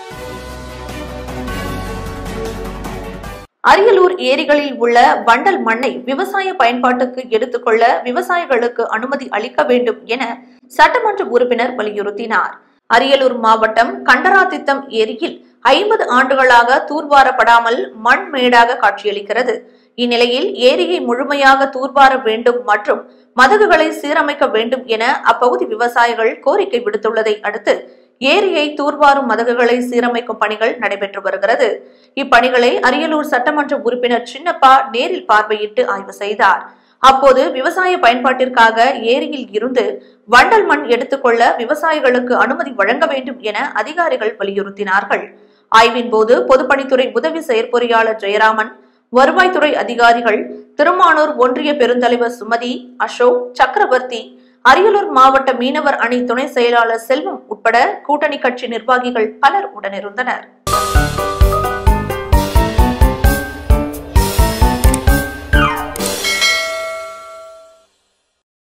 அரியலூர் ஏரிகளில் உள்ள வண்டல் மண்ணை விவசாய பயன்பாட்டுக்கு எடுத்துக்கொள்ள விவசாயிகளுக்கு அனுமதி அளிக்க வேண்டும் என சட்டமன்ற உறுப்பினர் வலியுறுத்தினார் அரியலூர் மாவட்டம் கண்டராதித்தம் ஏரியில் ஐம்பது ஆண்டுகளாக தூர்வாரப்படாமல் மண் மேடாக காட்சியளிக்கிறது இந்நிலையில் ஏரியை முழுமையாக தூர்வார வேண்டும் மற்றும் மதகுகளை சீரமைக்க வேண்டும் என அப்பகுதி விவசாயிகள் கோரிக்கை விடுத்துள்ளதை அடுத்து ஏரியை தூர்வாரும் மதகுகளை சீரமைக்கும் பணிகள் நடைபெற்று வருகிறது இப்பணிகளை அரியலூர் சட்டமன்ற உறுப்பினர் சின்னப்பா நேரில் பார்வையிட்டு ஆய்வு செய்தார் அப்போது விவசாய பயன்பாட்டிற்காக ஏரியில் இருந்து வண்டல் மண் எடுத்துக்கொள்ள விவசாயிகளுக்கு அனுமதி வழங்க வேண்டும் என அதிகாரிகள் வலியுறுத்தினார்கள் ஆய்வின் போது பொதுப்பணித்துறை உதவி செயற்பொறியாளர் ஜெயராமன் வருவாய்த்துறை அதிகாரிகள் திருமானூர் ஒன்றிய பெருந்தலைவர் சுமதி அசோக் சக்கரவர்த்தி அரியலூர் மாவட்ட மீனவர் அணி துணை செயலாளர் செல்வம் உட்பட கூட்டணி கட்சி நிர்வாகிகள் பலர் உடனிருந்தனர்